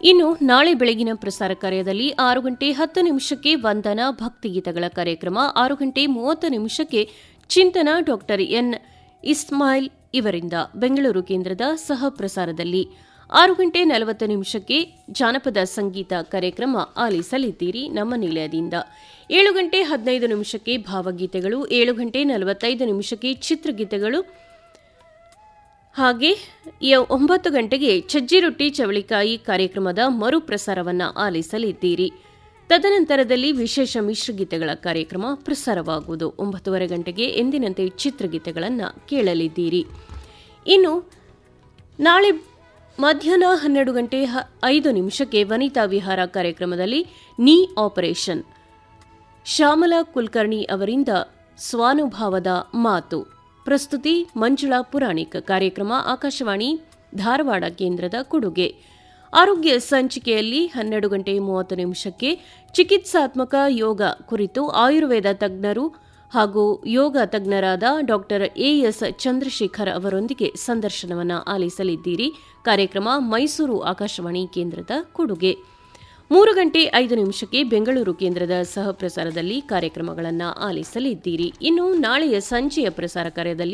ಇನ್ನು ನಾಳೆ ಬೆಳಗಿನ ಪ್ರಸಾರ ಕಾರ್ಯದಲ್ಲಿ ಆರು ಗಂಟೆ ಹತ್ತು ನಿಮಿಷಕ್ಕೆ ವಂದನ ಭಕ್ತಿಗೀತಗಳ ಕಾರ್ಯಕ್ರಮ ಆರು ಗಂಟೆ ಮೂವತ್ತು ನಿಮಿಷಕ್ಕೆ ಚಿಂತನ ಡಾಕ್ಟರ್ ಎನ್ ಇಸ್ಮಾಯಿಲ್ ಇವರಿಂದ ಬೆಂಗಳೂರು ಕೇಂದ್ರದ ಸಹ ಪ್ರಸಾರದಲ್ಲಿ ಆರು ಗಂಟೆ ನಲವತ್ತು ನಿಮಿಷಕ್ಕೆ ಜಾನಪದ ಸಂಗೀತ ಕಾರ್ಯಕ್ರಮ ಆಲಿಸಲಿದ್ದೀರಿ ನಮ್ಮ ನಿಲಯದಿಂದ ಏಳು ಗಂಟೆ ಹದಿನೈದು ನಿಮಿಷಕ್ಕೆ ಭಾವಗೀತೆಗಳು ಏಳು ಗಂಟೆ ನಲವತ್ತೈದು ನಿಮಿಷಕ್ಕೆ ಚಿತ್ರಗೀತೆಗಳು ಹಾಗೆ ಯ- ಒಂಬತ್ತು ಗಂಟೆಗೆ ಸಜ್ಜಿ ರೊಟ್ಟಿ ಚವಳಿಕಾಯಿ ಕಾರ್ಯಕ್ರಮದ ಮರುಪ್ರಸಾರವನ್ನು ಆಲಿಸಲಿದ್ದೀರಿ ತದನಂತರದಲ್ಲಿ ವಿಶೇಷ ಮಿಶ್ರಗೀತೆಗಳ ಕಾರ್ಯಕ್ರಮ ಪ್ರಸಾರವಾಗುವುದು ಒಂಬತ್ತುವರೆ ಗಂಟೆಗೆ ಎಂದಿನಂತೆ ಚಿತ್ರಗೀತೆಗಳನ್ನು ಕೇಳಲಿದ್ದೀರಿ ಇನ್ನು ನಾಳೆ ಮಧ್ಯಾಹ್ನ ಹನ್ನೆರಡು ಗಂಟೆ ಹ- ಐದು ನಿಮಿಷಕ್ಕೆ ವನಿತಾ ವಿಹಾರ ಕಾರ್ಯಕ್ರಮದಲ್ಲಿ ನೀ ಆಪರೇಷನ್ ಶ್ಯಾಮಲಾ ಕುಲಕರ್ಣಿ ಅವರಿಂದ ಸ್ವಾನುಭಾವದ ಮಾತು ಪ್ರಸ್ತುತಿ ಮಂಜುಳಾ ಪುರಾಣಿಕ್ ಕಾರ್ಯಕ್ರಮ ಆಕಾಶವಾಣಿ ಧಾರವಾಡ ಕೇಂದ್ರದ ಕೊಡುಗೆ ಆರೋಗ್ಯ ಸಂಚಿಕೆಯಲ್ಲಿ ಹನ್ನೆರಡು ಗಂಟೆ ಮೂವತ್ತು ನಿಮಿಷಕ್ಕೆ ಚಿಕಿತ್ಸಾತ್ಮಕ ಯೋಗ ಕುರಿತು ಆಯುರ್ವೇದ ತಜ್ಞರು ಹಾಗೂ ಯೋಗ ತಜ್ಞರಾದ ಡಾಕ್ಟರ್ ಎಎಸ್ ಚಂದ್ರಶೇಖರ್ ಅವರೊಂದಿಗೆ ಸಂದರ್ಶನವನ್ನು ಆಲಿಸಲಿದ್ದೀರಿ ಕಾರ್ಯಕ್ರಮ ಮೈಸೂರು ಆಕಾಶವಾಣಿ ಕೇಂದ್ರದ ಕೊಡುಗೆ ಮೂರು ಗಂಟೆ ಐದು ನಿಮಿಷಕ್ಕೆ ಬೆಂಗಳೂರು ಕೇಂದ್ರದ ಸಹ ಪ್ರಸಾರದಲ್ಲಿ ಕಾರ್ಯಕ್ರಮಗಳನ್ನು ಆಲಿಸಲಿದ್ದೀರಿ ಇನ್ನು ನಾಳೆಯ ಸಂಜೆಯ ಪ್ರಸಾರ ಕಾರ್ಯದಲ್ಲಿ